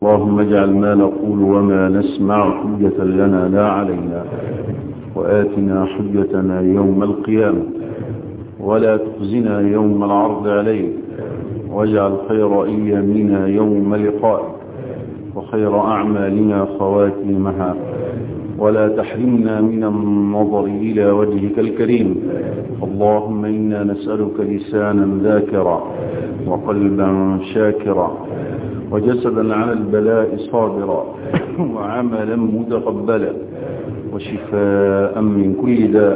اللهم اجعل ما نقول وما نسمع حجة لنا لا علينا وآتنا حجتنا يوم القيامة ولا تخزنا يوم العرض عليك واجعل خير أيامنا يوم لقائك وخير أعمالنا خواتيمها ولا تحرمنا من النظر إلى وجهك الكريم اللهم إنا نسألك لسانا ذاكرا وقلبا شاكرا وجسدا على البلاء صابرا وعملا متقبلا وشفاء من كل داء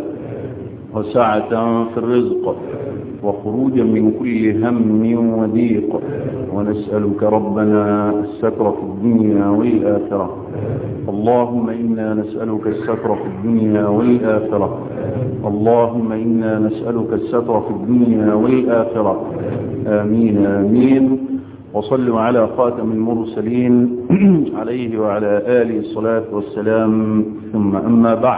وسعة في الرزق وخروجا من كل هم وضيق ونسألك ربنا الستر في الدنيا والآخرة اللهم إنا نسألك الستر في الدنيا والآخرة اللهم إنا نسألك الستر في الدنيا والآخرة آمين آمين وصلوا على خاتم المرسلين عليه وعلى آله الصلاة والسلام ثم أما بعد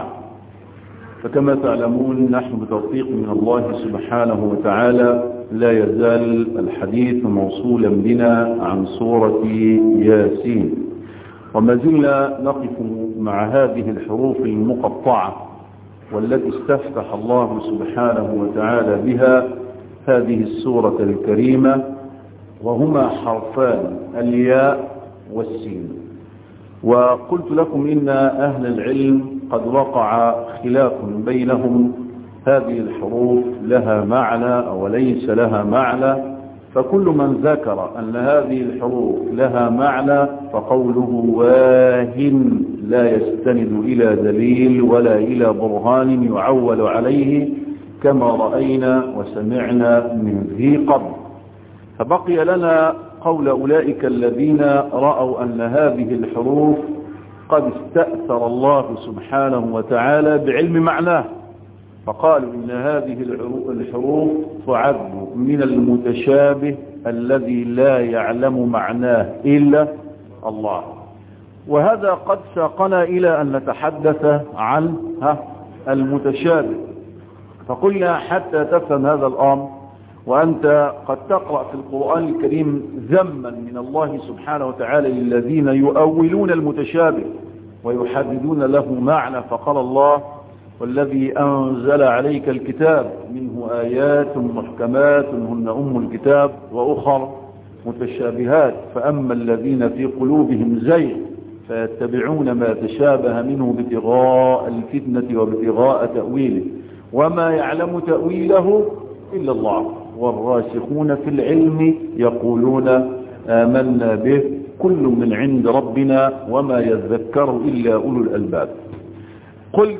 فكما تعلمون نحن بتوفيق من الله سبحانه وتعالى لا يزال الحديث موصولا بنا عن سورة ياسين وما زلنا نقف مع هذه الحروف المقطعة والتي استفتح الله سبحانه وتعالى بها هذه السورة الكريمة وهما حرفان الياء والسين وقلت لكم إن أهل العلم قد وقع خلاف بينهم هذه الحروف لها معنى أو ليس لها معنى فكل من ذكر أن هذه الحروف لها معنى فقوله واهن لا يستند إلى دليل ولا إلى برهان يعول عليه كما رأينا وسمعنا من ذي قبل فبقي لنا قول أولئك الذين رأوا أن هذه الحروف قد استأثر الله سبحانه وتعالى بعلم معناه فقالوا إن هذه الحروف تعد من المتشابه الذي لا يعلم معناه إلا الله وهذا قد ساقنا إلى أن نتحدث عن المتشابه فقلنا حتى تفهم هذا الأمر وأنت قد تقرأ في القرآن الكريم ذما من الله سبحانه وتعالى للذين يؤولون المتشابه ويحددون له معنى فقال الله والذي أنزل عليك الكتاب منه آيات محكمات هن أم الكتاب وأخر متشابهات فأما الذين في قلوبهم زيغ فيتبعون ما تشابه منه ابتغاء الفتنة وابتغاء تأويله وما يعلم تأويله إلا الله والراسخون في العلم يقولون آمنا به كل من عند ربنا وما يذكر إلا أولو الألباب قل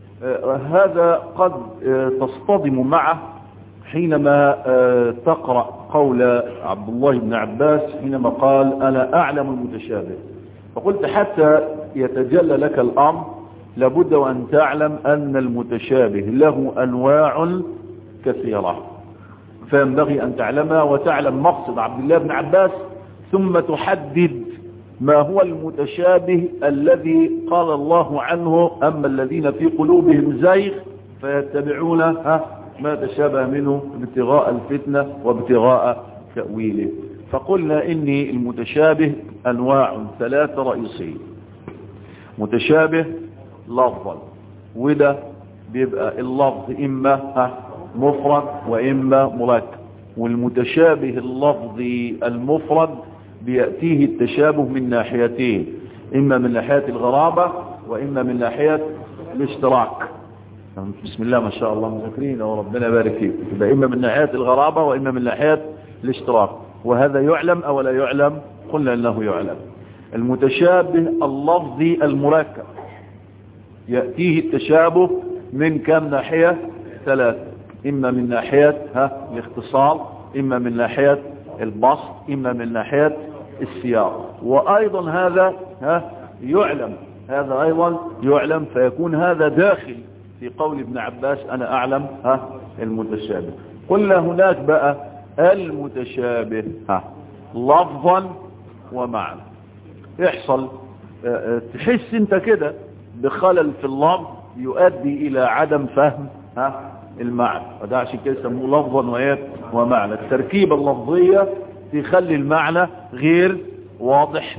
هذا قد تصطدم معه حينما تقرأ قول عبد الله بن عباس حينما قال أنا أعلم المتشابه فقلت حتى يتجلى لك الأمر لابد وأن تعلم أن المتشابه له أنواع كثيرة فينبغي أن تعلمها وتعلم مقصد عبد الله بن عباس ثم تحدد ما هو المتشابه الذي قال الله عنه أما الذين في قلوبهم زيغ فيتبعون ما تشابه منه ابتغاء الفتنة وابتغاء تأويله فقلنا إني المتشابه أنواع ثلاثة رئيسية متشابه لفظا وده بيبقى اللفظ إما مفرد وإما مركب والمتشابه اللفظي المفرد بيأتيه التشابه من ناحيتين إما من ناحية الغرابة وإما من ناحية الاشتراك بسم الله ما شاء الله مذكرين وربنا يبارك فيك يبقى إما من ناحية الغرابة وإما من ناحية الاشتراك وهذا يعلم أو لا يعلم قلنا أنه يعلم المتشابه اللفظي المركب يأتيه التشابه من كم ناحية ثلاثة إما من ناحية ها الاختصار إما من ناحية البسط إما من ناحية السياق وأيضا هذا ها يعلم هذا أيضا يعلم فيكون هذا داخل في قول ابن عباس أنا أعلم ها المتشابه قلنا هناك بقى المتشابه ها لفظا ومعنى يحصل تحس انت كده بخلل في اللفظ يؤدي الى عدم فهم ها المعنى وده عشان كده يسموه لفظا وايه ومعنى التركيبه اللفظيه تخلي المعنى غير واضح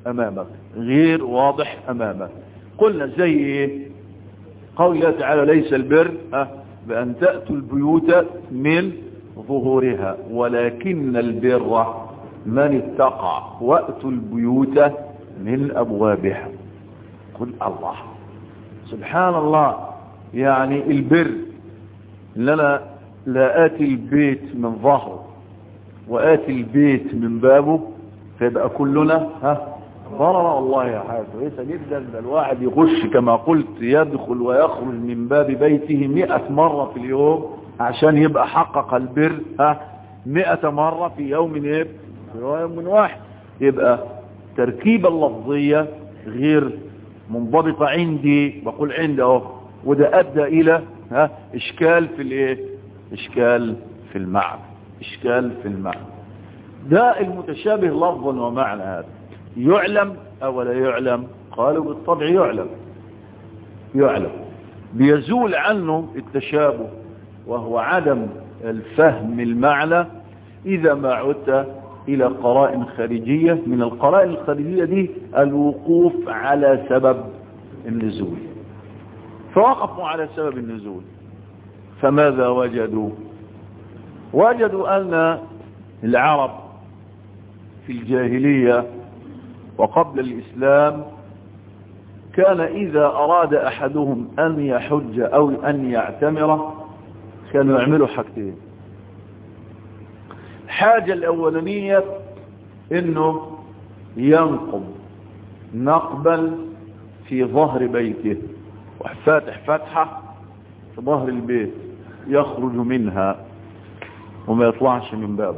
امامك غير واضح امامك قلنا زي ايه قول الله تعالى ليس البر أه بأن تأتوا البيوت من ظهورها ولكن البر من اتقى وأتوا البيوت من أبوابها قل الله سبحان الله يعني البر ان انا لا آتي البيت من ظهره وآتي البيت من بابه فيبقى كلنا ها ضرر والله يا حاجة كويسة جدا ده الواحد يخش كما قلت يدخل ويخرج من باب بيته مئة مرة في اليوم عشان يبقى حقق البر ها مئة مرة في يوم ايه في يوم واحد يبقى تركيبة اللفظية غير منضبطة عندي بقول عندي اهو وده ادى الى ها اشكال في الايه اشكال في المعنى اشكال في المعنى ده المتشابه لفظا ومعنى هذا يعلم او لا يعلم قالوا بالطبع يعلم يعلم بيزول عنه التشابه وهو عدم الفهم المعنى اذا ما عدت الى قرائن خارجية من القرائن الخارجية دي الوقوف على سبب النزول فوقفوا على سبب النزول فماذا وجدوا وجدوا ان العرب في الجاهلية وقبل الإسلام كان إذا أراد أحدهم أن يحج أو أن يعتمر كانوا يعملوا حاجتين الحاجة الأولانية إنه ينقب نقبا في ظهر بيته وفاتح فتحة في ظهر البيت يخرج منها وما يطلعش من بابه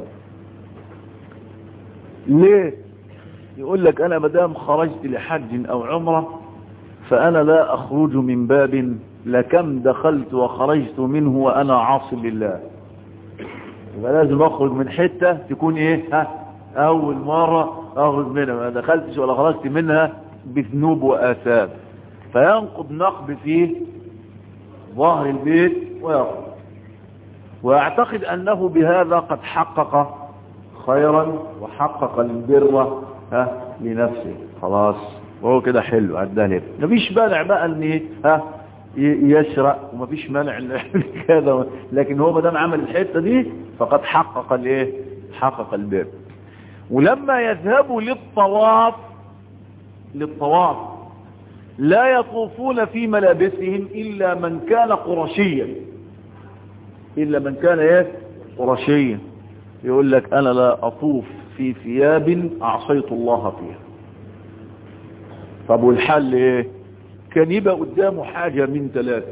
ليه يقول لك انا مدام خرجت لحج او عمرة فانا لا اخرج من باب لكم دخلت وخرجت منه وانا عاصي لله يبقى لازم اخرج من حتة تكون ايه ها اول مرة اخرج منها ما دخلتش ولا خرجت منها بذنوب واثام فينقض نقب فيه ظهر البيت ويخرج واعتقد انه بهذا قد حقق خيرا وحقق البر ها لنفسه خلاص وهو كده حلو عدها مفيش مانع بقى ان ها يسرق ومفيش مانع ان كذا لكن هو ما دام عمل الحته دي فقد حقق الايه حقق البر ولما يذهبوا للطواف للطواف لا يطوفون في ملابسهم الا من كان قرشيا الا من كان ايه قرشيا يقول لك انا لا اطوف في ثياب اعصيت الله فيها طب والحل ايه كان يبقى قدامه حاجة من ثلاثة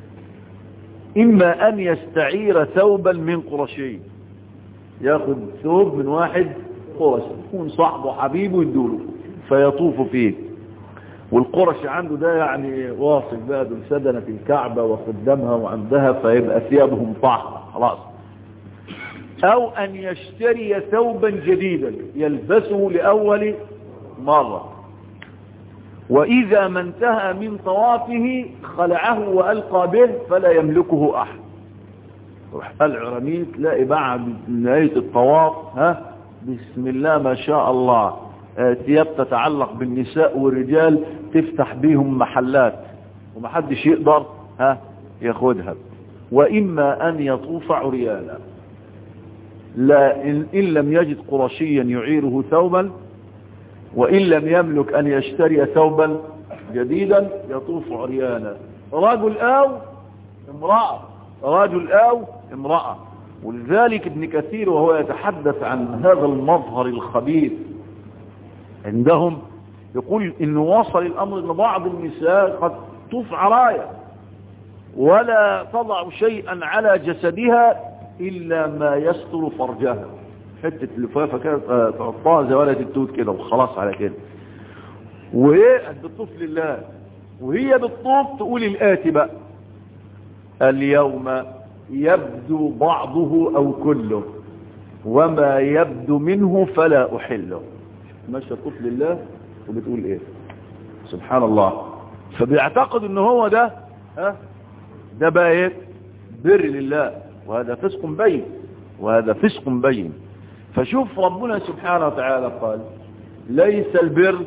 اما ان يستعير ثوبا من قرشي ياخد ثوب من واحد قرش يكون صاحبه حبيبه يدوله فيطوف فيه والقرش عنده ده يعني واصل بقى دول سدنة الكعبة وخدمها وعندها فيبقى ثيابهم طاهرة خلاص او ان يشتري ثوبا جديدا يلبسه لاول مرة واذا ما انتهى من طوافه خلعه والقى به فلا يملكه احد روح العرمين تلاقي بعد نهاية الطواف ها بسم الله ما شاء الله ثياب تتعلق بالنساء والرجال تفتح بيهم محلات ومحدش يقدر ها ياخدها واما ان يطوف عريانا لا إن, إن لم يجد قرشيا يعيره ثوبا وإن لم يملك أن يشتري ثوبا جديدا يطوف عريانا رجل أو امرأة رجل أو امرأة ولذلك ابن كثير وهو يتحدث عن هذا المظهر الخبيث عندهم يقول إنه وصل الأمر أن بعض النساء قد تطوف عرايا ولا تضع شيئا على جسدها إلا ما يستر فرجها حتة لفافة كده تحطها زي ولد التوت كده وخلاص على كده وهي بتطوف لله وهي بتطوف تقول الآتي بقى اليوم يبدو بعضه أو كله وما يبدو منه فلا أحله ماشية تطوف لله وبتقول ايه سبحان الله فبيعتقد ان هو ده ها ده بقى ايه بر لله وهذا فسق بين وهذا فسق بين فشوف ربنا سبحانه وتعالى قال ليس البر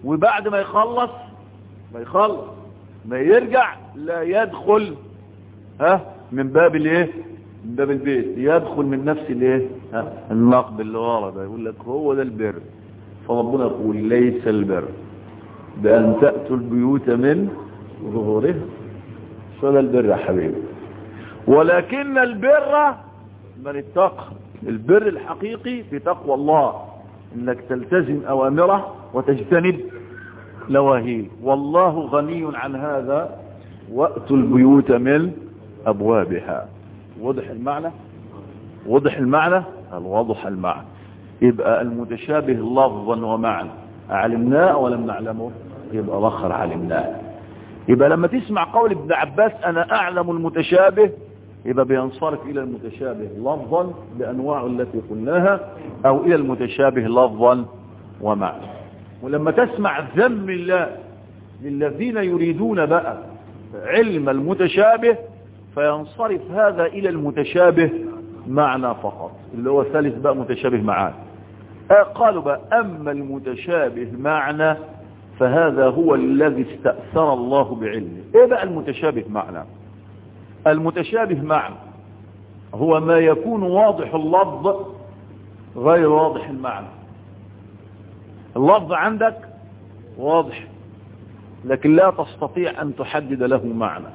وبعد ما يخلص ما يخلص ما يرجع لا يدخل ها من باب الايه من باب البيت يدخل من نفس الايه ها النقب اللي ورا ده يقول لك هو ده البر فربنا يقول ليس البر بأن تأتوا البيوت من ظهورها شو ده البر يا حبيبي ولكن البر من اتقى البر الحقيقي في تقوى الله انك تلتزم اوامره وتجتنب نواهيه والله غني عن هذا واتوا البيوت من ابوابها وضح المعنى وضح المعنى الواضح المعنى يبقى المتشابه لفظا ومعنى علمناه ولم نعلمه يبقى الاخر علمناه يبقى لما تسمع قول ابن عباس انا اعلم المتشابه يبقى بينصرف الى المتشابه لفظا بانواعه التي قلناها او الى المتشابه لفظا ومعنى ولما تسمع ذم الله للذين يريدون بقى علم المتشابه فينصرف هذا الى المتشابه معنى فقط اللي هو ثالث بقى متشابه معاه قالوا بقى اما المتشابه معنى فهذا هو الذي استأثر الله بعلمه ايه بقى المتشابه معنى المتشابه معنى هو ما يكون واضح اللفظ غير واضح المعنى اللفظ عندك واضح لكن لا تستطيع ان تحدد له معنى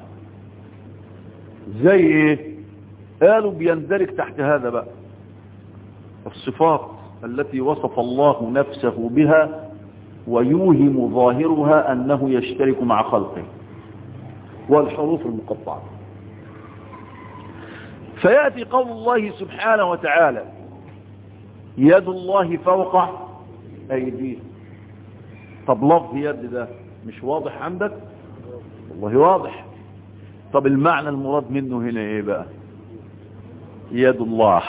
زي ايه قالوا بيندرج تحت هذا بقى الصفات التي وصف الله نفسه بها ويوهم ظاهرها أنه يشترك مع خلقه والحروف المقطعة فيأتي قول الله سبحانه وتعالى يد الله فوق أيديه طب لفظ يد ده مش واضح عندك والله واضح طب المعنى المراد منه هنا ايه بقى يد الله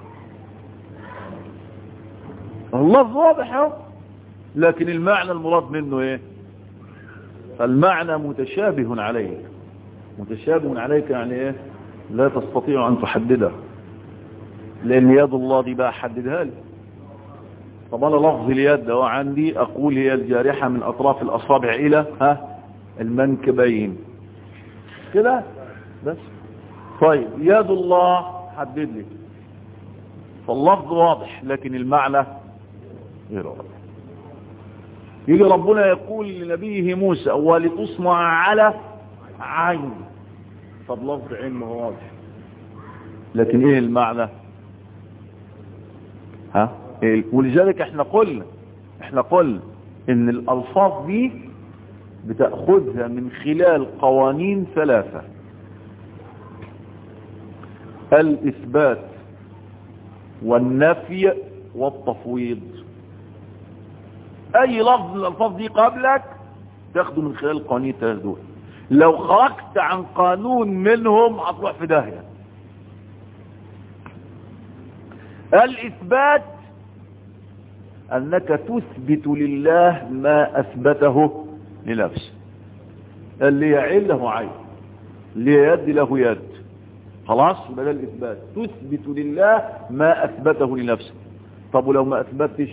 اللفظ واضح اهو لكن المعنى المراد منه ايه المعنى متشابه عليك متشابه عليك يعني ايه لا تستطيع ان تحدده لان يد الله دي بقى حددها لي طب انا لفظ اليد اهو عندي اقول هي الجارحة من اطراف الاصابع الى ها المنكبين كده بس طيب يد الله حدد لي فاللفظ واضح لكن المعنى غير واضح يجي ربنا يقول لنبيه موسى ولتصنع على عين طب لفظ عين ما هو واضح لكن ايه المعنى ها إيه؟ ولذلك احنا قلنا احنا قلنا ان الالفاظ دي بتأخذها من خلال قوانين ثلاثة الاثبات والنفي والتفويض اي لفظ من الالفاظ دي قبلك تاخده من خلال القوانين الثلاث دول لو خرجت عن قانون منهم هتروح في داهيه الاثبات انك تثبت لله ما اثبته لنفسه اللي يعين له عين اللي يد له يد خلاص يبقى ده الاثبات تثبت لله ما اثبته لنفسه طب ولو ما اثبتش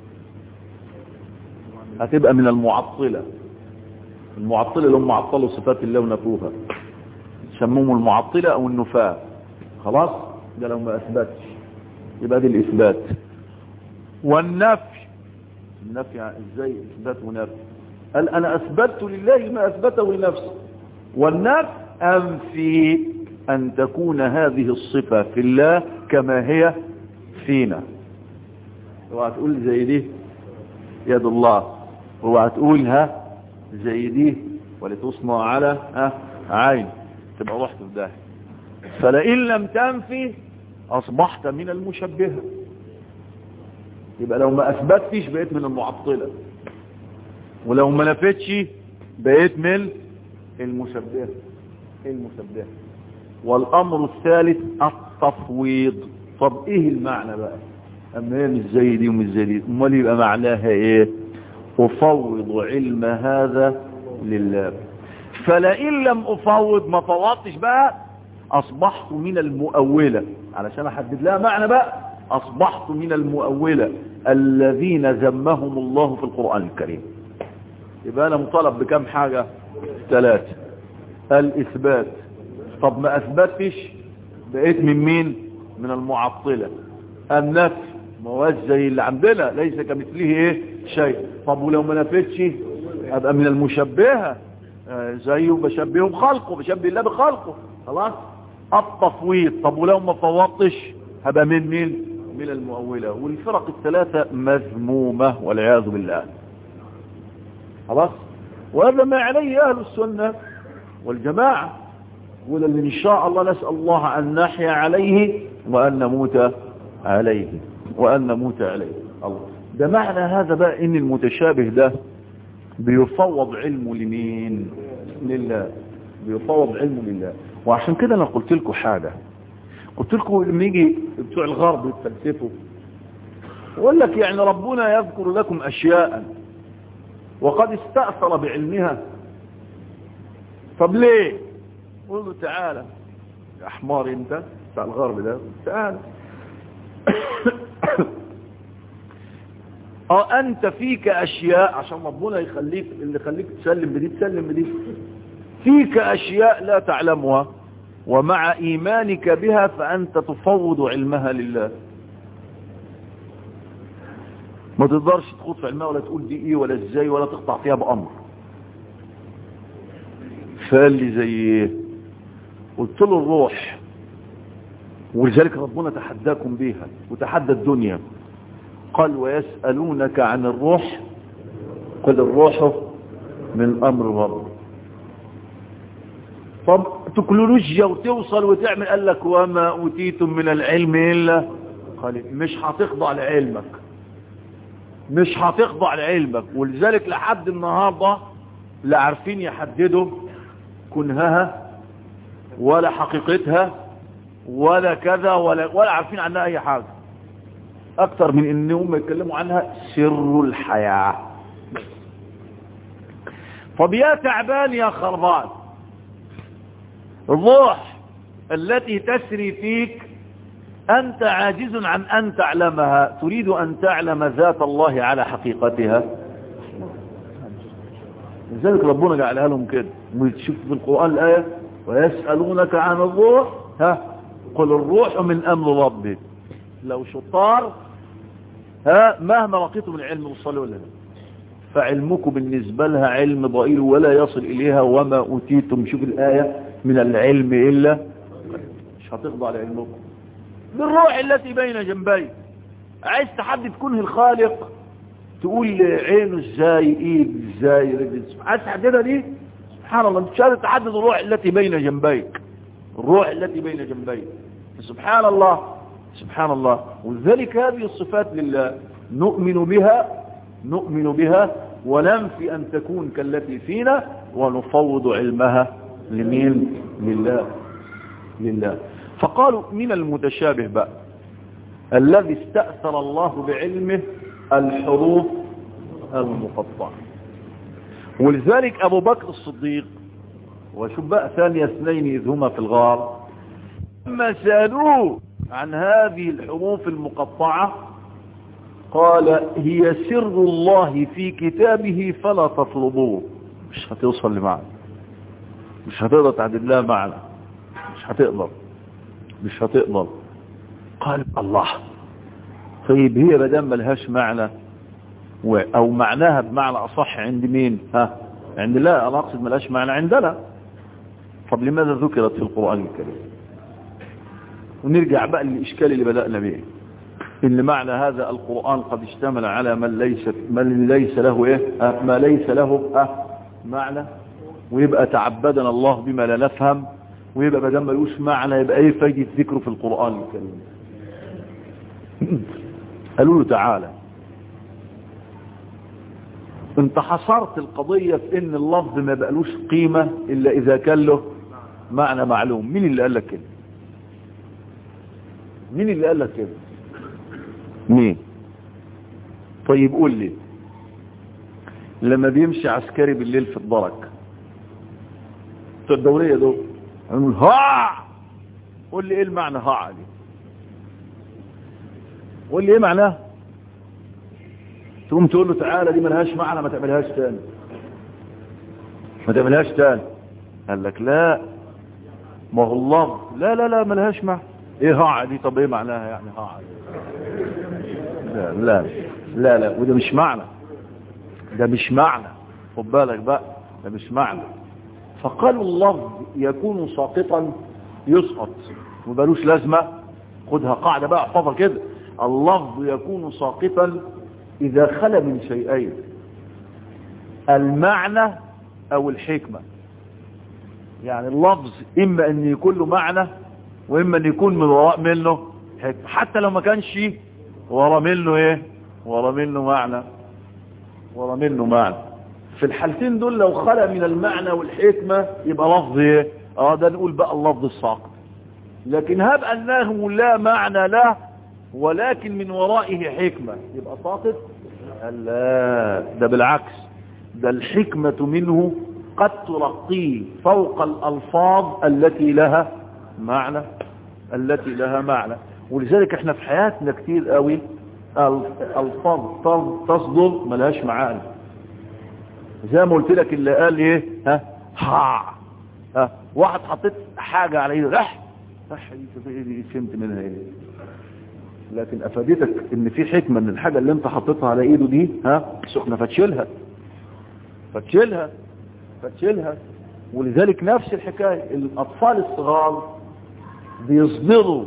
هتبقى من المعطلة المعطلة اللي هم عطلوا صفات الله ونفوها سموهم المعطلة او النفاة خلاص ده لو ما اثبتش يبقى دي الاثبات والنفي النفي يعني ازاي اثبات ونفي قال انا اثبتت لله ما اثبته لنفسه والنفي انفي ان تكون هذه الصفة في الله كما هي فينا اوعى تقول زي دي يد الله اوعى تقول ها زي دي ولتصنع على ها عين تبقى رحت في ده فلئن لم تنفي اصبحت من المشبهه يبقى لو ما اثبتش بقيت من المعطله ولو ما نفتش بقيت من المشبهه المشبهه والامر الثالث التفويض طب ايه المعنى بقى اما هي مش زي دي ومش زي دي امال يبقى معناها ايه افوض علم هذا لله فلئن لم افوض ما فوضتش بقى اصبحت من المؤولة علشان احدد لها معنى بقى اصبحت من المؤولة الذين ذمهم الله في القرآن الكريم يبقى انا مطالب بكم حاجة ثلاثة الاثبات طب ما اثبتش بقيت من مين من المعطلة النفي ما هو زي اللي عندنا ليس كمثله ايه شيء طب ولو ما نفتش ابقى من المشبهة آه زيه بشبهه بخلقه بشبه الله بخلقه خلاص التفويض طب ولو ما فوضتش هبقى من مين من المؤولة والفرق الثلاثة مذمومة والعياذ بالله خلاص وهذا ما عليه أهل السنة والجماعة ولن إن شاء الله نسأل الله أن نحيا عليه وأن نموت عليه وأن نموت عليه الله ده معنى هذا بقى إن المتشابه ده بيفوض علمه لمين لله بيفوض علمه لله وعشان كده أنا قلت لكم حاجة قلت لكم لما يجي بتوع الغرب يتفلسفوا يقول لك يعني ربنا يذكر لكم أشياء وقد استأثر بعلمها طب ليه قل له تعالى يا حمار انت بتاع الغرب ده تعالى اه انت فيك اشياء عشان ربنا يخليك اللي يخليك تسلم بدي تسلم بدي فيك اشياء لا تعلمها ومع ايمانك بها فانت تفوض علمها لله ما تقدرش تخوض في علمها ولا تقول دي ايه ولا ازاي ولا تقطع فيها بامر فقال لي زي ايه قلت له الروح ولذلك ربنا تحداكم بيها وتحدى الدنيا قال ويسألونك عن الروح قل الروح من امر رب طب تكنولوجيا وتوصل وتعمل قال لك وما اوتيتم من العلم الا قال مش هتخضع لعلمك مش هتخضع لعلمك ولذلك لحد النهارده لا عارفين يحددوا كنهها ولا حقيقتها ولا كذا ولا ولا عارفين عنها اي حاجه اكتر من انهم يتكلموا عنها سر الحياه طب يا تعبان يا خربان الروح التي تسري فيك أنت عاجز عن أن تعلمها تريد أن تعلم ذات الله على حقيقتها لذلك ربنا جعلها لهم كده وتشوف في القرآن الآية ويسألونك عن الروح ها قل الروح من أمر ربك لو شطار ها مهما لقيتم من العلم وصلوا ولا لا فعلمكم بالنسبة لها علم ضئيل ولا يصل إليها وما أوتيتم شوف الآية من العلم إلا مش هتخضع لعلمكم بالروح التي بين جنبي عايز تحدد كنه الخالق تقول عينه ازاي ايد ازاي رجل عايز تحددها دي سبحان الله انت مش قادر تحدد الروح التي بين جنبيك الروح التي بين جنبيك سبحان الله سبحان الله ولذلك هذه الصفات لله نؤمن بها نؤمن بها وننفي أن تكون كالتي فينا ونفوض علمها لمين لله لله فقالوا من المتشابه بقى الذي استأثر الله بعلمه الحروف المقطعة ولذلك أبو بكر الصديق وشوف بقى ثاني اثنين إذ هما في الغار لما سألوه عن هذه الحروف المقطعة قال هي سر الله في كتابه فلا تطلبوه مش هتوصل لمعنى مش هتقدر تعدد لها معنى مش هتقدر مش هتقدر قال الله طيب هي بدل ملهاش معنى و... او معناها بمعنى اصح عند مين ها عند لا انا اقصد ملهاش معنى عندنا طب لماذا ذكرت في القرآن الكريم ونرجع بقى للإشكال اللي بدأنا به إن معنى هذا القرآن قد اشتمل على من ليس من ليس له إيه أه ما ليس له أه معنى ويبقى تعبدنا الله بما لا نفهم ويبقى بدل ما يقولش معنى يبقى ايه فايدة ذكره في القرآن الكريم قالوا له تعالى انت حصرت القضية في ان اللفظ ما بقالوش قيمة الا اذا كان له معنى معلوم مين اللي قال لك كده مين اللي قال لك كده مين طيب قول لي لما بيمشي عسكري بالليل في الدرك بتوع الدورية دول يقول ها قول لي ايه المعنى ها دي قول لي ايه معناه تقوم تقول له تعالى دي ملهاش معنى ما تعملهاش تاني ما تعملهاش تاني قال لك لا ما هو الله لا لا لا ملهاش معنى ايه هاع دي طب ايه معناها يعني هاع لا لا لا لا وده مش معنى ده مش معنى خد بالك بقى ده مش معنى فقالوا اللفظ يكون ساقطا يسقط ومالوش لازمه خدها قاعده بقى احفظها كده اللفظ يكون ساقطا اذا خلى من شيئين المعنى او الحكمه يعني اللفظ اما ان يكون له معنى واما ان يكون من وراء منه حكمه حتى لو ما كانش ورا منه ايه ورا منه معنى ورا منه معنى في الحالتين دول لو خلى من المعنى والحكمة يبقى لفظ ايه اه ده نقول بقى اللفظ الساقط لكن هب انه لا معنى له ولكن من ورائه حكمة يبقى ساقط لا ده بالعكس ده الحكمة منه قد ترقيه فوق الألفاظ التي لها معنى التي لها معنى ولذلك احنا في حياتنا كتير قوي الفاظ تصدر ملهاش معاني زي ما قلت لك اللي قال ايه ها ها ها واحد حطيت حاجة على ايده رح رح دي فهمت منها ايه لكن افادتك ان في حكمة ان الحاجة اللي انت حطيتها على ايده دي ها سخنة فتشيلها فتشيلها فتشيلها ولذلك نفس الحكاية الاطفال الصغار بيصدروا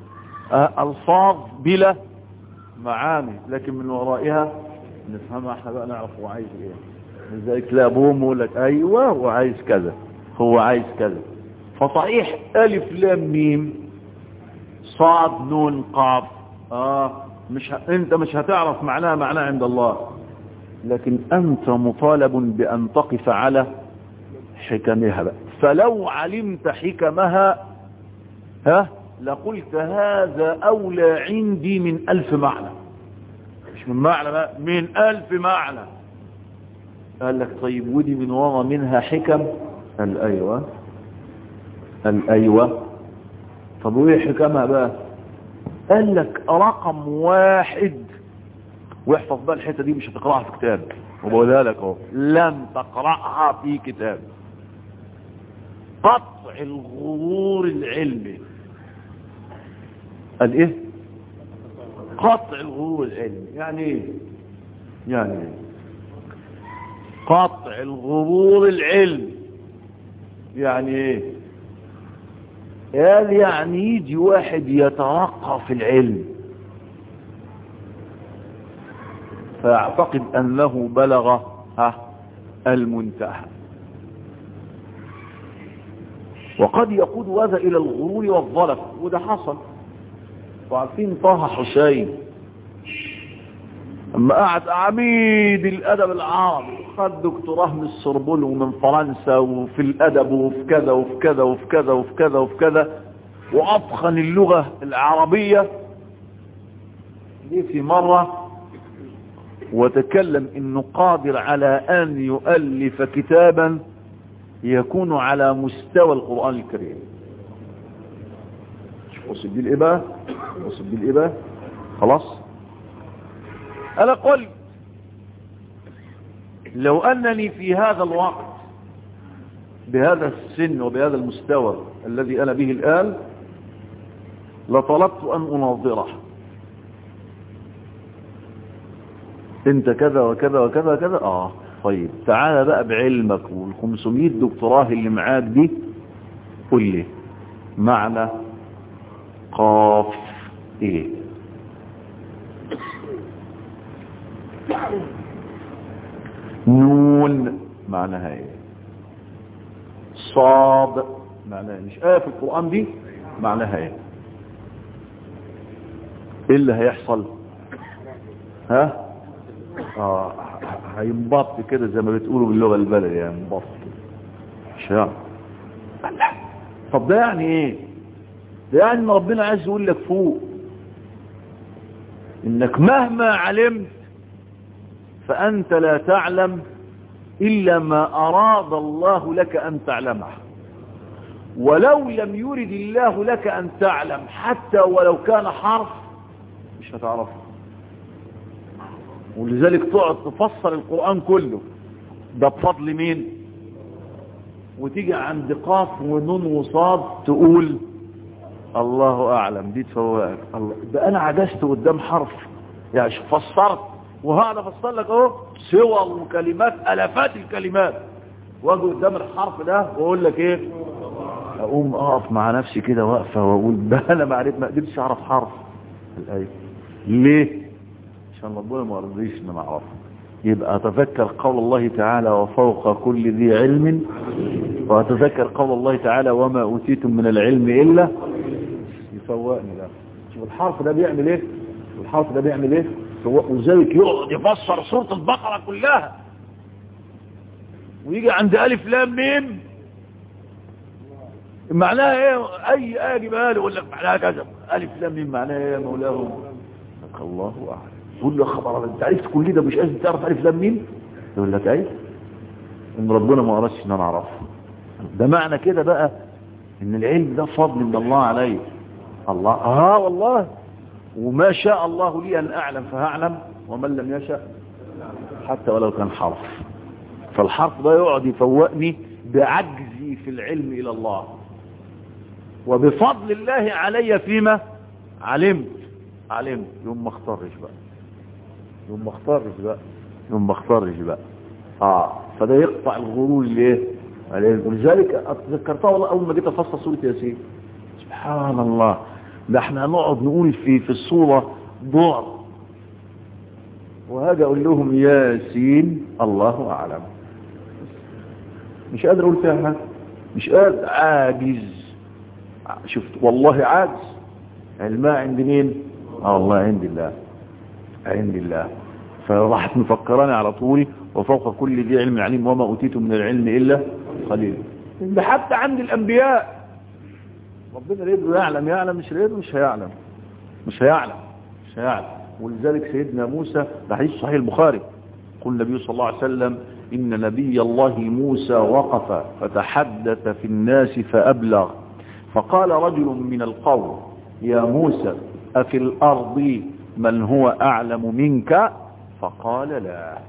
الفاظ بلا معاني لكن من ورائها نفهمها احنا بقى نعرف هو عايز ايه لذلك لا ابوه يقول لك ايوه هو عايز كذا هو عايز كذا فصحيح الف لام ميم صاد نون قاف اه مش ه... انت مش هتعرف معناها معناها عند الله لكن انت مطالب بان تقف على حكمها بقى فلو علمت حكمها ها لقلت هذا أولى عندي من ألف معنى مش من معنى بقى من ألف معنى قال لك طيب ودي من ورا منها حكم قال أيوة قال أيوة طب وإيه حكمها بقى قال لك رقم واحد واحفظ بقى الحتة دي مش هتقرأها في كتاب وبقولها لك اهو لم تقرأها في كتاب قطع الغرور العلمي قال ايه قطع الغرور العلمي يعني ايه يعني ايه قطع الغرور العلمي يعني ايه قال يعني يجي واحد يترقى في العلم فاعتقد انه بلغ ها المنتهى وقد يقود هذا الى الغرور والظلف وده حصل وعارفين طه حسين اما قعد عميد الادب العربي خد دكتوراه من السربون ومن فرنسا وفي الادب وفي كذا وفي كذا وفي كذا وفي كذا وفي كذا واتقن اللغه العربيه دي في مره وتكلم انه قادر على ان يؤلف كتابا يكون على مستوى القران الكريم وصل بيه الايه بقى وصل بيه الايه بقى خلاص انا قلت لو انني في هذا الوقت بهذا السن وبهذا المستوى الذي انا به الان لطلبت ان اناظره انت كذا وكذا وكذا وكذا اه طيب تعالى بقى بعلمك وال500 دكتوراه اللي معاك دي قل لي معنى قاف ايه نون معناها ايه صاد معناها مش آية في القرآن دي معناها ايه ايه اللي هيحصل ها اه هينبط كده زي ما بتقولوا باللغة البلد يعني انبط شاء طب ده يعني ايه ده يعني ان ربنا عايز يقول لك فوق انك مهما علمت فانت لا تعلم الا ما اراد الله لك ان تعلمه ولو لم يرد الله لك ان تعلم حتى ولو كان حرف مش هتعرفه ولذلك تقعد تفسر القرآن كله ده بفضل مين وتيجي عند قاف ونون وصاد تقول الله اعلم دي تفوقك الله ده انا عجزت قدام حرف يعني فسرت وهذا فسر لك اهو سوى وكلمات الافات الكلمات واجي قدام الحرف ده واقول لك ايه اقوم اقف مع نفسي كده واقفه واقول ده انا ما عرفت ما قدرتش اعرف حرف الايه ليه عشان ربنا ما رضيش ان انا اعرفه يبقى اتذكر قول الله تعالى وفوق كل ذي علم واتذكر قول الله تعالى وما اوتيتم من العلم الا يفوقني ده شوف الحرف ده بيعمل ايه الحرف ده بيعمل ايه وذلك يقعد يفسر سوره البقره كلها ويجي عند الف لام ميم معناها ايه اي ايه اجيبها له يقول لك معناها كذا الف لام ميم معناها ايه يا مولاهم الله اعلم يقول له خبر انت عرفت كل ده مش قادر تعرف الف لام ميم يقول لك ايه ان ربنا ما قررش ان انا اعرفه ده معنى كده بقى ان العلم ده فضل من الله علي الله اه والله وما شاء الله لي ان اعلم فهعلم ومن لم يشاء حتى ولو كان حرف فالحرف ده يقعد يفوقني بعجزي في العلم الى الله وبفضل الله علي فيما علمت علمت يوم ما اختارش بقى يوم ما اختارش بقى يوم ما اختارش بقى اه فده يقطع الغرور ليه ولذلك ذكرتها والله اول ما جيت افسر سوره ياسين سبحان الله ده احنا هنقعد نقول في في الصوره ضعف وهاجي اقول لهم ياسين الله اعلم مش قادر اقول فيها حاجه مش قادر عاجز شفت والله عاجز علمها عند مين اه الله عند الله عند الله فراحت مفكراني على طول وفوق كل ذي علم عليم وما اوتيتم من العلم الا قليل ده حتى عند الانبياء ربنا ريده يعلم يعلم مش ريده مش هيعلم مش هيعلم مش هيعلم ولذلك سيدنا موسى ده حديث صحيح البخاري قل النبي صلى الله عليه وسلم إن نبي الله موسى وقف فتحدث في الناس فأبلغ فقال رجل من القوم يا موسى أفي الأرض من هو أعلم منك فقال لا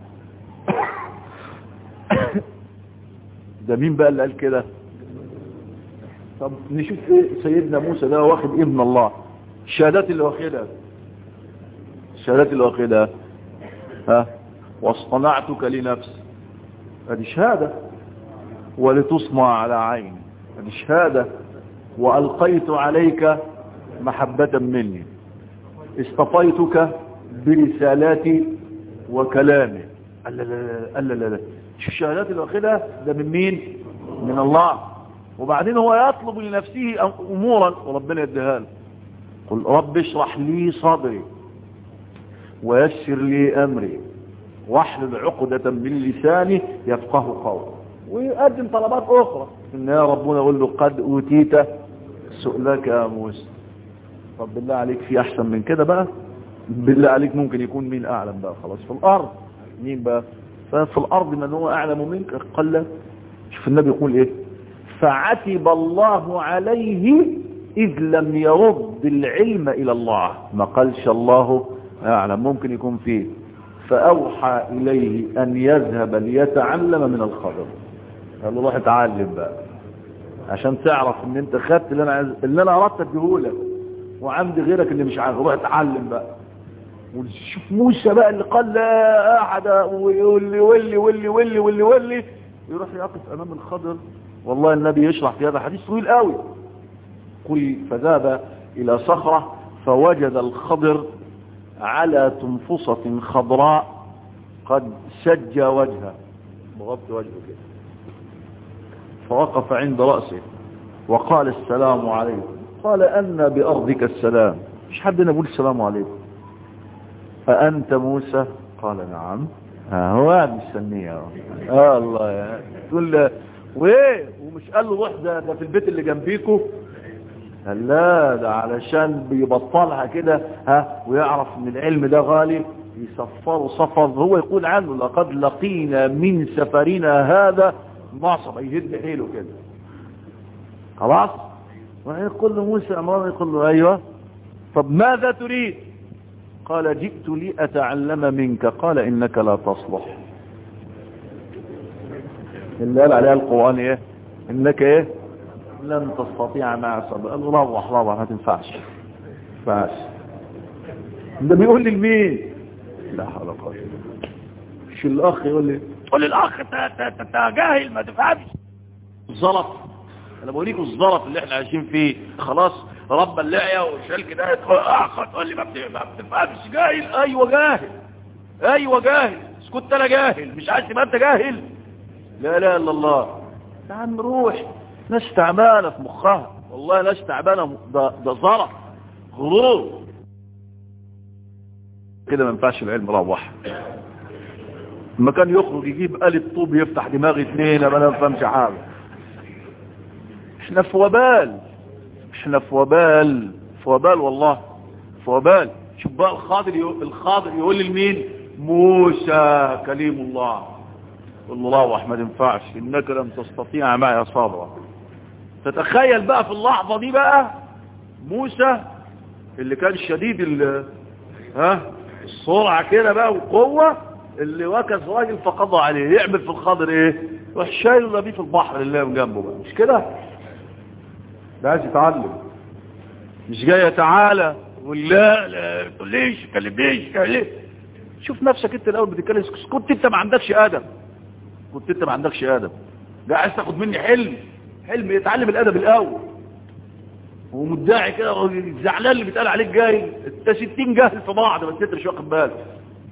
ده مين بقى اللي قال كده طب نشوف ايه سيدنا موسى ده واخد ابن الله الشهادات اللي واخدها الشهادات اللي واخدها ها واصطنعتك لنفسي هذه شهادة ولتصنع على عيني هذه شهادة وألقيت عليك محبة مني اصطفيتك برسالاتي وكلامي لا لا لا لا لا لا شوف الشهادات اللي واخدها ده من مين من الله وبعدين هو يطلب لنفسه امورا وربنا يديها له قل رب اشرح لي صدري ويسر لي امري واحلل عقدة من لساني يفقه قولي ويقدم طلبات اخرى ان يا ربنا يقول له قد اوتيت سؤلك يا موسى طب بالله عليك في احسن من كده بقى بالله عليك ممكن يكون مين اعلم بقى خلاص في الارض مين بقى ففي الارض من هو اعلم منك قال شوف النبي يقول ايه فعتب الله عليه اذ لم يرد العلم الى الله ما قالش الله اعلم ممكن يكون فيه فاوحى اليه ان يذهب ليتعلم من الخضر قال له روح اتعلم بقى عشان تعرف ان انت خدت اللي انا عايز اللي انا اردت اديهولك وعندي غيرك اللي مش عارف روح اتعلم بقى وشوف موسى بقى اللي قال لا احد واللي واللي واللي واللي واللي واللي يروح يقف امام الخضر والله النبي يشرح في هذا حديث طويل قوي قل فذهب الى صخرة فوجد الخضر على تنفصة خضراء قد سج وجهه مغطي وجهه كده فوقف عند رأسه وقال السلام عليكم قال أن بأرضك السلام مش حد نقول السلام عليكم فأنت موسى قال نعم ها هو قاعد مستنيه اه الله يا تقول له وايه ومش قال له روح ده, ده في البيت اللي جنبيكوا قال لا ده علشان بيبطلها كده ها ويعرف ان العلم ده غالي يسفره سفر هو يقول عنه لقد لقينا من سفرنا هذا نصب يهد حيله كده خلاص ويقول له موسى امرنا يقول له ايوه طب ماذا تريد قال جئت لأتعلم منك قال إنك لا تصلح اللي قال عليها القرآن ايه انك ايه لن تستطيع مع صبر قال له روح روح ما تنفعش فاش ده بيقول لي لمين لا حول ولا قوه مش الاخ يقول لي قول الاخ انت جاهل ما تفهمش الزلط انا بوريكم الزلط اللي احنا عايشين فيه خلاص رب اللعية وشال كده اخ تقول لي ما بتفهمش جاهل ايوه جاهل ايوه جاهل اسكت انا جاهل مش عايز تبقى انت جاهل لا لا الا الله يا عم روح ناس تعبانه في مخها والله ناس تعبانه ده ده زلط غرور كده ما ينفعش العلم روح لما كان يخرج يجيب آلة طوب يفتح دماغ اتنين ما انا ما فهمش حاجه احنا في وبال احنا في وبال في وبال والله في وبال شوف بقى الخاضر يقول الخاضر يقول لمين موسى كليم الله يقول له روح ما تنفعش انك لم تستطيع معي صبرا تتخيل بقى في اللحظه دي بقى موسى اللي كان شديد ال ها السرعه كده بقى وقوه اللي وكز راجل فقضى عليه يعمل في الخضر ايه يروح شايله بيه في البحر اللي من جنبه بقى مش كده ده عايز يتعلم مش جاي تعالى ولا لا تقوليش كلمنيش ليه شوف نفسك انت الاول بتتكلم كنت انت ما عندكش ادب كنت انت ما عندكش ادب ده عايز تاخد مني حلم حلم يتعلم الادب الاول ومدعي كده الزعلان اللي بيتقال عليك جاي انت 60 جاهل في بعض بس انت مش واخد بالك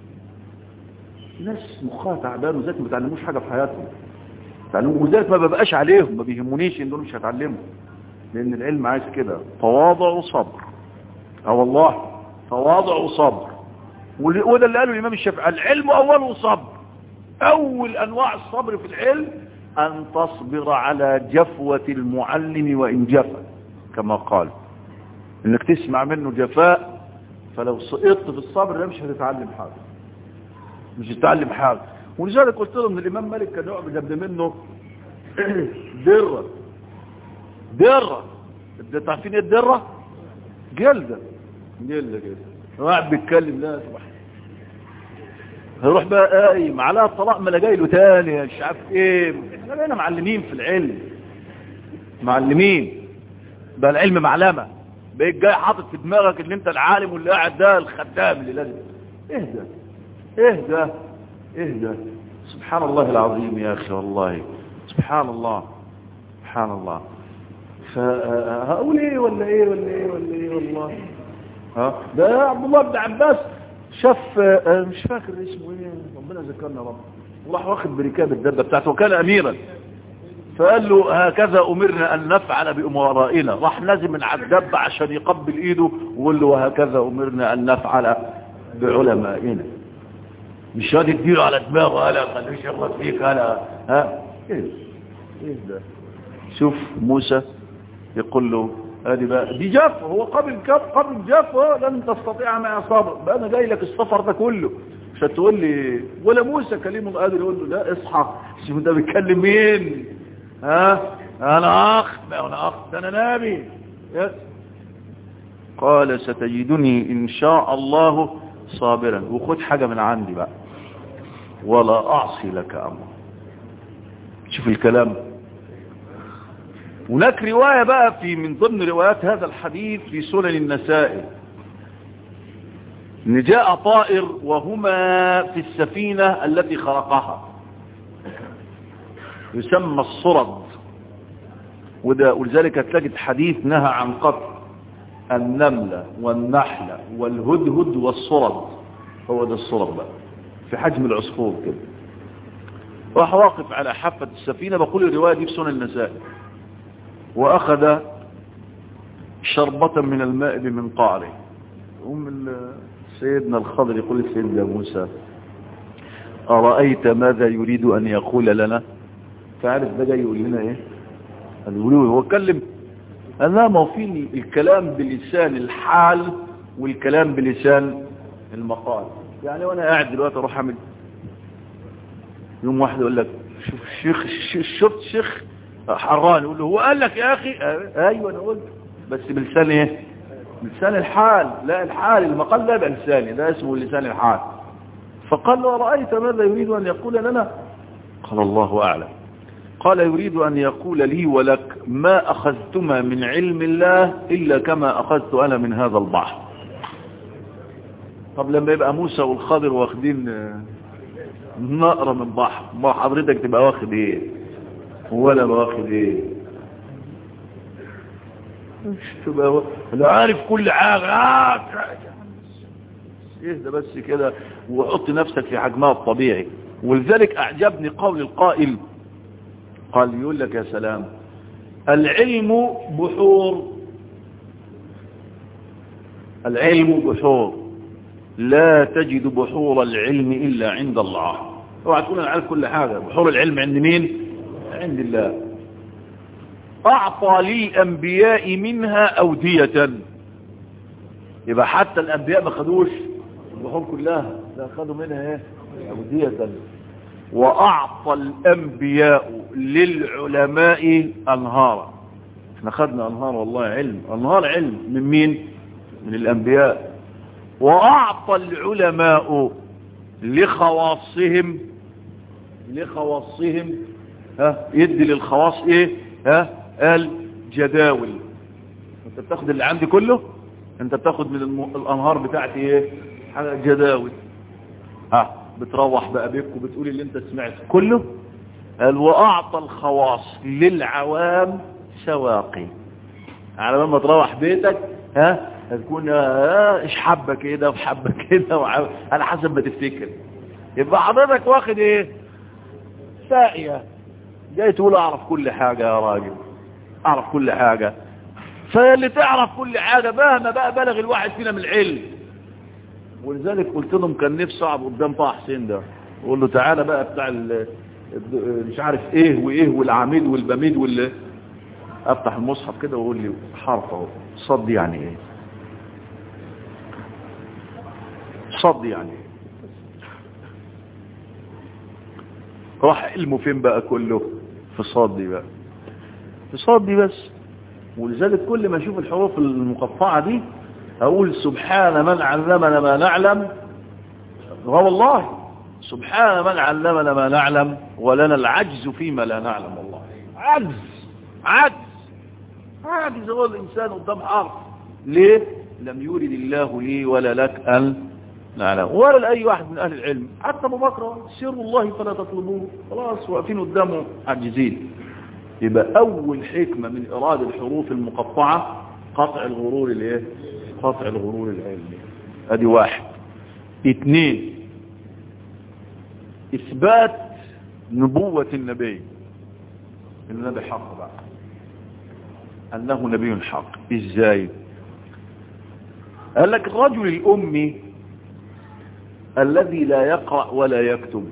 ناس مخها تعبان وذات ما بيتعلموش حاجه في حياتهم تعلموا وذات ما ببقاش عليهم ما بيهمونيش ان دول مش هيتعلموا لان العلم عايز كده تواضع وصبر اه والله تواضع وصبر وده اللي قاله الامام الشافعي العلم اوله صبر اول انواع الصبر في العلم ان تصبر على جفوة المعلم وان جفا كما قال انك تسمع منه جفاء فلو سقطت في الصبر ده مش هتتعلم حاجه مش هتتعلم حاجه ولذلك قلت لهم ان الامام مالك كان يقعد جنب منه دره دره انت عارفين ايه الدره جلده جلده كده واحد بيتكلم لا سبحان هيروح بقى قايم على الطلاق ما انا جاي له تاني مش عارف ايه احنا بقينا معلمين في العلم معلمين بقى العلم معلمه بقيت جاي حاطط في دماغك ان انت العالم واللي قاعد ده الخدام اللي لازم اهدى اهدى اهدى سبحان الله العظيم يا اخي والله سبحان الله سبحان الله فهقول ايه ولا ايه ولا ايه ولا ايه والله ها ده عبد الله بن عباس شاف مش فاكر اسمه ايه ربنا ذكرنا رب وراح واخد بركاب الدبه بتاعته وكان اميرا فقال له هكذا امرنا ان نفعل بامرائنا راح نازل من على الدبه عشان يقبل ايده وقال له وهكذا امرنا ان نفعل بعلمائنا مش راضي تديله على دماغه قال خليه يشغل فيك قال ها ايه ايه ده شوف موسى يقول له ادي بقى دي جف هو قبل جف قبل جف لن تستطيع معي صبر بقى انا جاي لك السفر ده كله مش هتقول لي ولا موسى كلمه قادر يقول له لا اصحى شوف ده بيتكلم مين ها انا اخ انا اخ ده انا نبي قال ستجدني ان شاء الله صابرا وخد حاجة من عندي بقى ولا اعصي لك امر شوف الكلام هناك رواية بقى في من ضمن روايات هذا الحديث في سنن النسائي ان جاء طائر وهما في السفينة التي خرقها يسمى الصرد وده ولذلك تجد حديث نهى عن قتل النملة والنحلة والهدهد والصرد هو ده الصرد بقى في حجم العصفور كده راح واقف على حافة السفينة بقول الرواية دي في سنن النسائي وأخذ شربة من الماء بمنقاره أم سيدنا الخضر يقول سيدنا موسى أرأيت ماذا يريد أن يقول لنا تعرف ده جاي يقول لنا إيه الولوي هو اتكلم أنا ما في الكلام بلسان الحال والكلام بلسان المقال يعني وانا قاعد دلوقتي اروح اعمل يوم واحد يقول لك شوف الشيخ شفت شيخ حران يقول له هو قال لك يا اخي ايوه انا قلت بس بلسان ايه بلسان الحال لا الحال المقال ده يبقى لساني ده اسمه لسان الحال فقال له رأيت ماذا يريد أن يقول لنا قال الله أعلم قال يريد أن يقول لي ولك ما أخذتما من علم الله إلا كما أخذت أنا من هذا البحر طب لما يبقى موسى والخضر واخدين نقرة من بحر ما حضرتك تبقى واخد ايه ولا واخد ايه مش تبقى واخد انا عارف كل حاجة اهدى بس كده وحط نفسك في حجمها الطبيعي ولذلك اعجبني قول القائل قال يقول لك يا سلام العلم بحور العلم بحور لا تجد بحور العلم إلا عند الله اوعى تقول انا عارف كل حاجة بحور العلم عند مين عند الله أعطى للأنبياء منها أودية يبقى حتى الأنبياء ما خدوش البحور كلها لا خدوا منها ايه أودية وأعطى الأنبياء للعلماء أنهارا احنا خدنا أنهار والله علم أنهار علم من مين من الأنبياء وأعطى العلماء لخواصهم لخواصهم ها يدي للخواص ايه ها قال جداول انت بتاخد اللي عندي كله انت بتاخد من الم... الانهار بتاعتي ايه حاجه جداول ها بتروح بقى بيك وبتقول اللي انت سمعت كله قال واعطى الخواص للعوام سواقي على ما تروح بيتك ها هتكون اه ايش حبه كده وحبه كده وعب... على حسب ما تفتكر يبقى حضرتك واخد ايه ساقيه جاي تقول اعرف كل حاجه يا راجل اعرف كل حاجه فاللي تعرف كل حاجه مهما بقى بلغ الواحد فينا من العلم ولذلك قلت لهم كان نفسي اقعد قدام طه حسين ده اقول له تعالى بقى بتاع مش عارف ايه وايه والعميد والبميد وال افتح المصحف كده واقول لي حرف اهو صد يعني ايه صد يعني ايه راح علمه فين بقى كله في صدي بقى في صدي بس ولذلك كل ما اشوف الحروف المقطعة دي اقول سبحان من علمنا ما نعلم والله سبحان من علمنا ما نعلم ولنا العجز فيما لا نعلم والله عجز عجز عجز هو الإنسان قدام حرف ليه لم يرد الله لي ولا لك أن نعلم ولا لأي واحد من أهل العلم حتى أبو بكر سر الله فلا تطلبوه خلاص واقفين قدامه عجزين يبقى أول حكمة من إرادة الحروف المقطعة قطع الغرور الايه قطع الغرور العلمي ادي واحد اثنين اثبات نبوة النبي النبي حق بقى انه نبي حق ازاي قال لك الرجل الامي الذي لا يقرأ ولا يكتب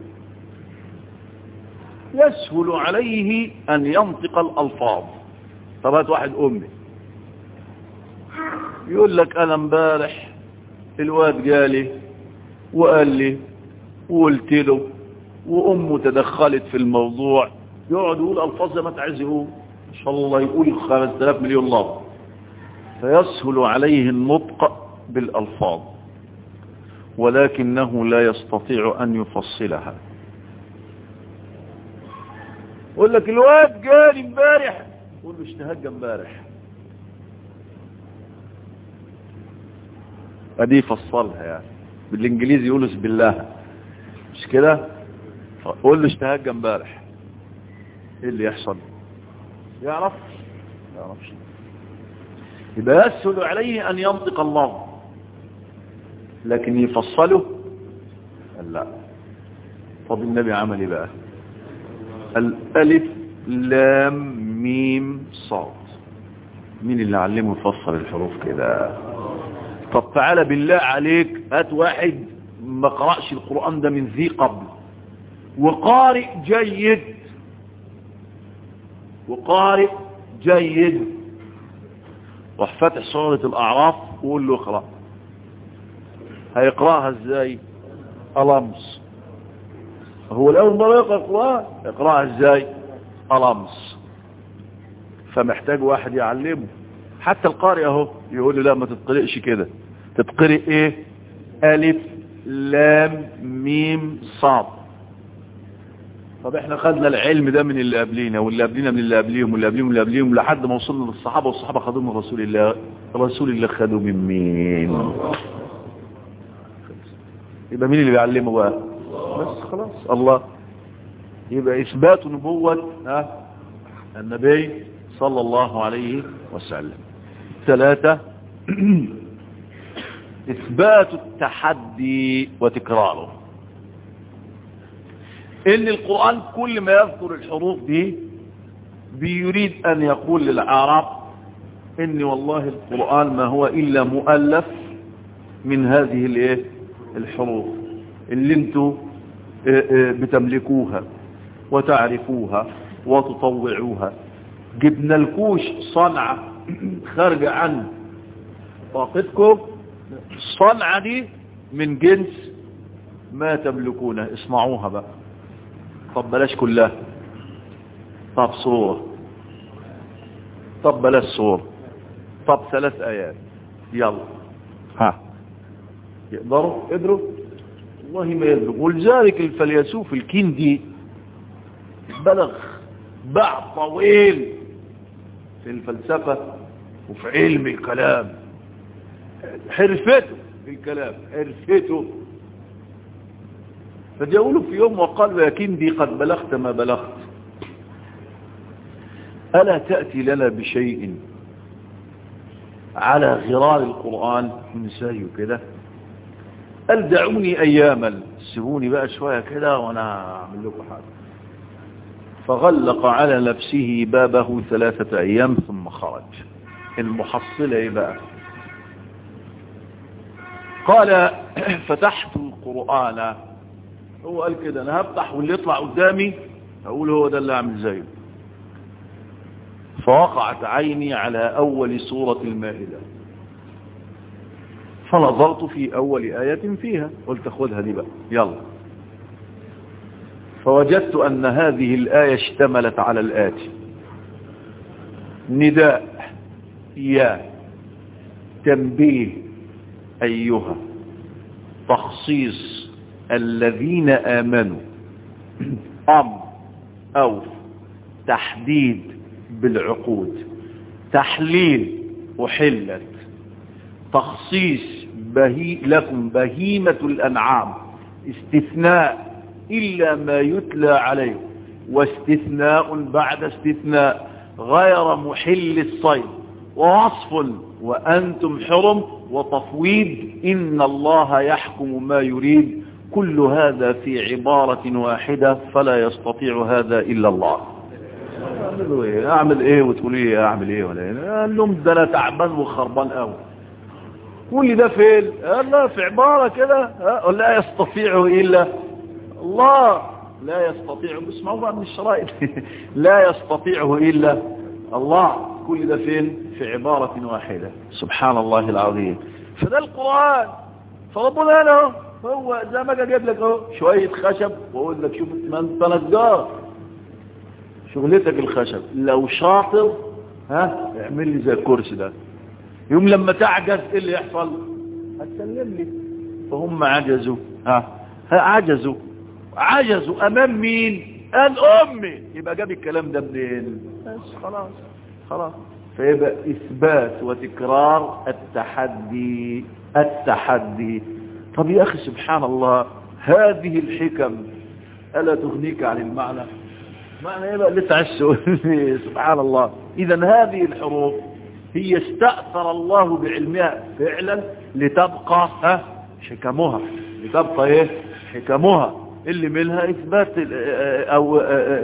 يسهل عليه ان ينطق الالفاظ طب واحد امي يقول لك انا امبارح الواد جالي وقال لي وقلت له وامه تدخلت في الموضوع يقعد يقول الفاظ زي ما انت عايز يقول ان شاء الله يقول 5000 مليون لفظ فيسهل عليه النطق بالالفاظ ولكنه لا يستطيع ان يفصلها يقول لك الواد جالي امبارح قول له اشتهج امبارح ادي فصلها يعني بالانجليزي يقول بسم الله مش كده قول له اشتهج امبارح ايه اللي يحصل يعرف يعرفش يبقى يسهل عليه ان ينطق الله لكن يفصله لا طب النبي عمل ايه بقى الالف لام ميم صاد مين اللي علمه يفسر الحروف كده طب تعالى بالله عليك هات واحد ما قرأش القرآن ده من ذي قبل وقارئ جيد وقارئ جيد راح فاتح سورة الأعراف وقول له اقرأ هيقرأها ازاي ألمس هو الأول مرة يقرأ القرآن يقرأها ازاي ألمس فمحتاج واحد يعلمه حتى القارئ اهو يقول له لا ما تتقرئش كده تتقرئ ايه الف لام ميم صاد طب احنا خدنا العلم ده من اللي قبلينا واللي قبلينا من اللي قبليهم واللي قبليهم واللي قبليهم لحد ما وصلنا للصحابة والصحابة خدوا من رسول الله رسول الله خدوا من مين يبقى مين اللي بيعلمه بقى بس خلاص الله يبقى إثبات نبوة ها النبي صلى الله عليه وسلم ثلاثة إثبات التحدي وتكراره إن القرآن كل ما يذكر الحروف دي بيريد أن يقول للعرب إن والله القرآن ما هو إلا مؤلف من هذه الايه الحروف اللي انتوا بتملكوها وتعرفوها وتطوعوها جبنا لكوش صنعة خارجة عن طاقتكم الصنعة دي من جنس ما تملكونه اسمعوها بقى طب بلاش كلها طب صورة طب بلاش صورة طب ثلاث آيات يلا ها يقدروا قدروا والله ما يقدروا ولذلك الفيلسوف الكندي بلغ بعد طويل في الفلسفة وفي علم الكلام حرفته في الكلام حرفته فجاءوا في يوم وقال يا كندي قد بلغت ما بلغت ألا تأتي لنا بشيء على غرار القرآن نسايه كده قال دعوني أياما سيبوني بقى شوية كده وأنا أعمل لكم حاجة فغلق على نفسه بابه ثلاثة أيام ثم خرج المحصلة إيه بقى قال فتحت القرآن هو قال كده أنا هفتح واللي يطلع قدامي أقول هو ده اللي أعمل زيه فوقعت عيني على أول سورة المائدة فنظرت في أول آية فيها قلت خذها دي بقى يلا فوجدت أن هذه الآية اشتملت على الآتي نداء يا تنبيه أيها تخصيص الذين آمنوا أمر أو تحديد بالعقود تحليل وحلت تخصيص بهي لكم بهيمة الأنعام استثناء إلا ما يتلى عليه واستثناء بعد استثناء غير محل الصيد ووصف وأنتم حرم وتفويض إن الله يحكم ما يريد كل هذا في عبارة واحدة فلا يستطيع هذا إلا الله اعمل ايه اعمل ايه وتقول ايه اعمل ايه ولا ايه قال لهم ده انا تعبان وخربان قوي كل ده فين قال لا في عبارة كده لا يستطيع الا الله لا يستطيع اسمعوا بقى من الشرائط لا يستطيعه الا الله كل ده فين في عبارة واحدة سبحان الله العظيم فده القرآن فربنا له هو زي ما جايب لك اهو شوية خشب واقول لك شوف ما انت نجار شغلتك الخشب لو شاطر ها اعمل لي زي الكرسي ده يوم لما تعجز ايه اللي يحصل هتسلم لي فهم عجزوا ها, ها عجزوا عجزوا امام مين قال امي يبقى جاب الكلام ده منين بس خلاص خلاص فيبقى اثبات وتكرار التحدي التحدي طب يا اخي سبحان الله هذه الحكم الا تغنيك عن المعنى معنى ايه بقى اللي تعسوا سبحان الله اذا هذه الحروف هي استأثر الله بعلمها فعلا لتبقى ها حكمها لتبقى ايه حكمها اللي منها اثبات او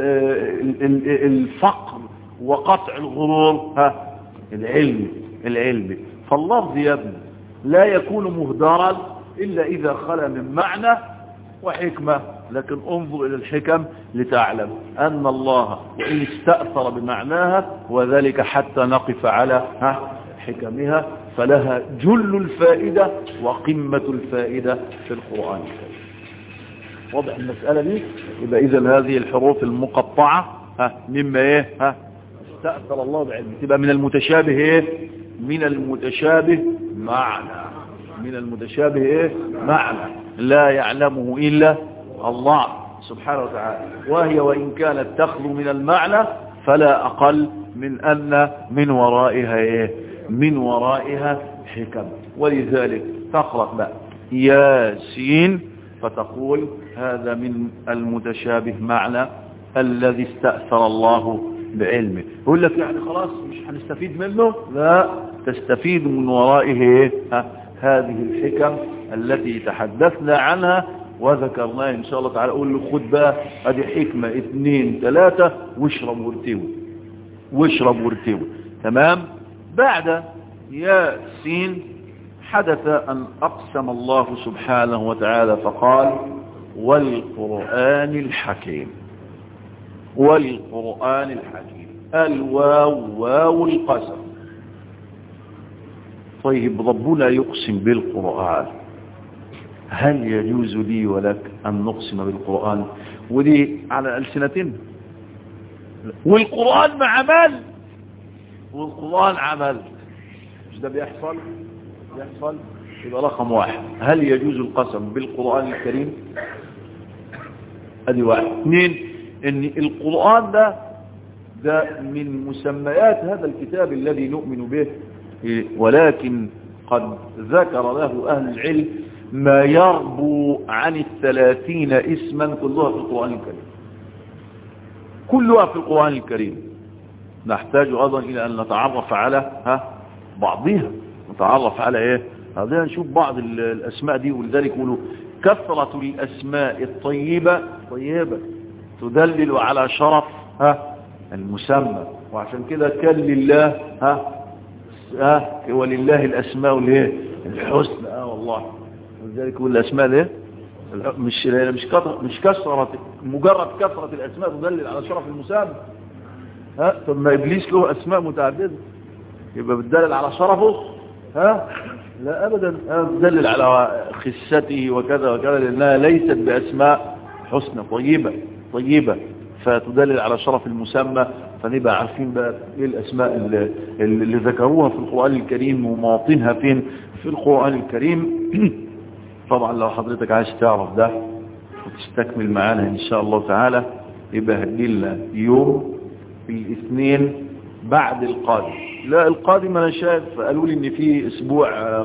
الفقر وقطع الغرور ها العلم العلم فاللفظ يا ابني لا يكون مهدرا الا اذا خلى من معنى وحكمة لكن انظر إلى الحكم لتعلم أن الله وإن استأثر بمعناها وذلك حتى نقف على ها حكمها فلها جل الفائدة وقمة الفائدة في القرآن واضح المسألة دي يبقى إذا هذه الحروف المقطعة ها مما إيه ها استأثر الله بعلمه تبقى من المتشابه إيه من المتشابه معنى من المتشابه إيه معنى لا يعلمه إلا الله سبحانه وتعالى وهي وإن كانت تخلو من المعنى فلا أقل من أن من ورائها إيه من ورائها حكم ولذلك تقرأ بقى ياسين فتقول هذا من المتشابه معنى الذي استأثر الله بعلمه يقول لك يعني خلاص مش هنستفيد منه لا تستفيد من ورائه إيه؟ هذه الحكم التي تحدثنا عنها وذكرناها ان شاء الله تعالى اقول له خد بقى ادي حكمة اثنين ثلاثة واشرب وارتوي واشرب وارتوي تمام بعد ياسين حدث ان اقسم الله سبحانه وتعالى فقال والقرآن الحكيم والقرآن الحكيم الواو واو القسم طيب ربنا يقسم بالقرآن هل يجوز لي ولك أن نقسم بالقرآن ودي على ألسنتنا والقرآن مع عمل والقرآن عمل مش ده بيحصل بيحصل يبقى رقم واحد هل يجوز القسم بالقرآن الكريم ادي واحد اثنين ان القرآن ده ده من مسميات هذا الكتاب الذي نؤمن به ولكن قد ذكر له أهل العلم ما يربو عن الثلاثين اسما كلها في القرآن الكريم كلها في القرآن الكريم نحتاج أيضا إلى أن نتعرف على ها بعضها نتعرف على إيه هذا نشوف بعض الأسماء دي ولذلك يقولوا كثرة الأسماء الطيبة طيبة تدلل على شرف ها المسمى وعشان كده كان لله ها ها ولله الأسماء الايه الحسنى اه والله ولذلك يقول الأسماء الايه مش مش كثرة مش كثرة مجرد كثرة الأسماء تدلل على شرف المسمى ها طب ما إبليس له أسماء متعددة يبقى بتدلل على شرفه ها لا أبدا تدلل على خسته وكذا وكذا لأنها ليست بأسماء حسنى طيبة طيبة فتدلل على شرف المسمى فنبقى عارفين بقى ايه الاسماء اللي, اللي ذكروها في القرآن الكريم ومواطنها فين في القرآن الكريم طبعا لو حضرتك عايز تعرف ده وتستكمل معانا ان شاء الله تعالى يبقى هديلنا يوم الاثنين بعد القادم لا القادم انا شايف قالوا لي ان في اسبوع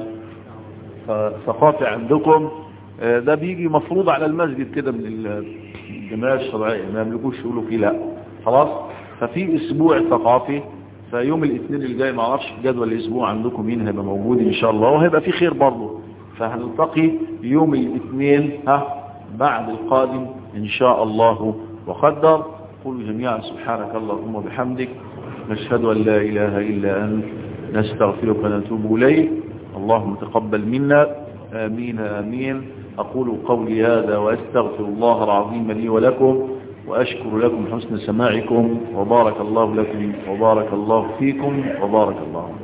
ثقافي عندكم ده بيجي مفروض على المسجد كده من الجماعة الشرعية ما يملكوش يقولوا فيه لا خلاص ففي اسبوع ثقافي فيوم الاثنين اللي جاي ما اعرفش جدول الاسبوع عندكم مين هيبقى موجود ان شاء الله وهيبقى في خير برضه فهنلتقي يوم الاثنين ها بعد القادم ان شاء الله وقدر قولوا جميعا سبحانك اللهم وبحمدك نشهد ان لا اله الا انت نستغفرك ونتوب اليك اللهم تقبل منا امين امين اقول قولي هذا واستغفر الله العظيم لي ولكم وأشكر لكم حسن سماعكم وبارك الله لكم وبارك الله فيكم وبارك الله